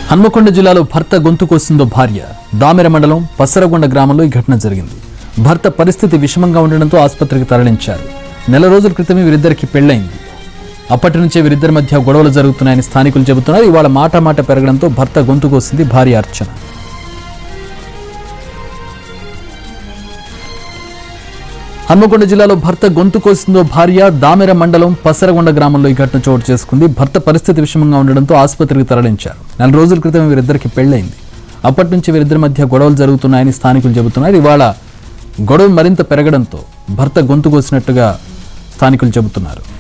హన్మకొండ జిల్లాలో భర్త గొంతు కోసిందో భార్య దామెర మండలం పసరగొండ గ్రామంలో ఈ ఘటన జరిగింది భర్త పరిస్థితి విషమంగా ఉండడంతో ఆసుపత్రికి తరలించారు నెల రోజుల క్రితమే వీరిద్దరికి పెళ్లైంది అప్పటి నుంచే వీరిద్దరి మధ్య గొడవలు జరుగుతున్నాయని స్థానికులు చెబుతున్నారు ఇవాళ మాట మాట పెరగడంతో భర్త గొంతు కోసింది భార్య అర్చన హన్మకొండ జిల్లాలో భర్త గొంతు కోసిందో భార్య దామెర మండలం పసరగొండ గ్రామంలో ఈ ఘటన చోటు చేసుకుంది భర్త పరిస్థితి విషమంగా ఉండడంతో ఆసుపత్రికి తరలించారు నెల రోజుల క్రితం వీరిద్దరికి పెళ్లైంది అప్పటి నుంచి వీరిద్దరి మధ్య గొడవలు జరుగుతున్నాయని స్థానికులు చెబుతున్నారు ఇవాళ గొడవ మరింత పెరగడంతో భర్త గొంతు కోసినట్టుగా స్థానికులు చెబుతున్నారు